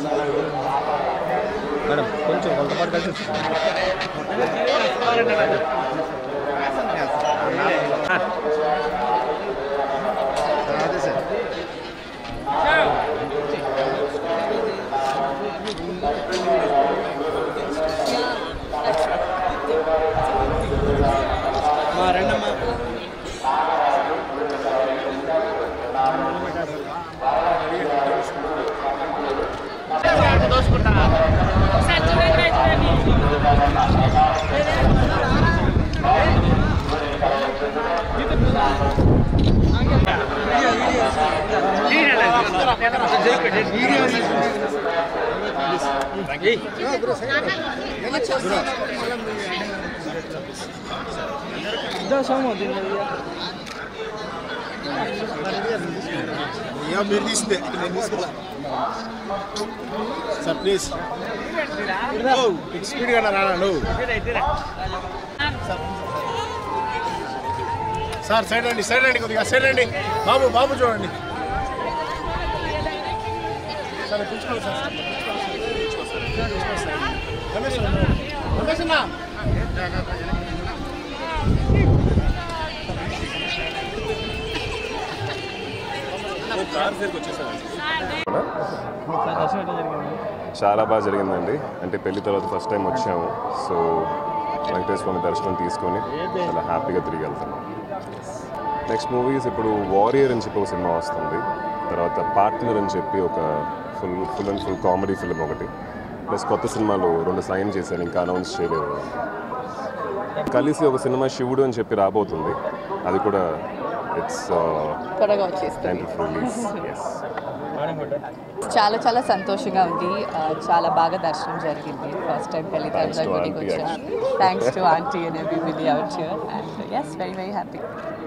madam కొంచెం కొంత పాటు కలిసి మా రెండమ్మా సార్ చూడండి చూడండి అయ్యా మీరు తీసిందే నేను తీసుకున్నా సార్ ప్లీజ్ స్పీడ్గా రానా నువ్వు సార్ సైడ్ రండి సైడ్ రండి కొద్దిగా సైడ్ రండి బాబు బాబు చూడండి సరే పిలుచుకోండి సార్ రమేష్ అన్న, రమేష్ అన్న చాలా బాగా జరిగిందండి అంటే పెళ్లి తర్వాత ఫస్ట్ టైం వచ్చాము సో వెంకటేశ్వర స్వామి దర్శనం తీసుకొని చాలా హ్యాపీగా తిరిగి వెళ్తున్నాం నెక్స్ట్ మూవీస్ ఇప్పుడు వారియర్ అని చెప్పి ఒక సినిమా వస్తుంది తర్వాత పార్ట్నర్ అని చెప్పి ఒక full full and full comedy film ఒకటి ప్లస్ కొత్త సినిమాలు రెండు సైన్ చేశాను ఇంకా అనౌన్స్ చేయలేదు కలిసి ఒక సినిమా శివుడు అని చెప్పి రాబోతుంది అది కూడా ఇట్స్ త్వరగా వచ్చేస్తుంది టైం టు రిలీజ్ ఎస్ చాలా చాలా సంతోషంగా ఉంది ఆ, చాలా బాగా దర్శనం జరిగింది ఫస్ట్ టైం పెళ్లి Thanks to గుడికి auntie, వచ్చాను thanks to auntie and everybody out here and yes very very happy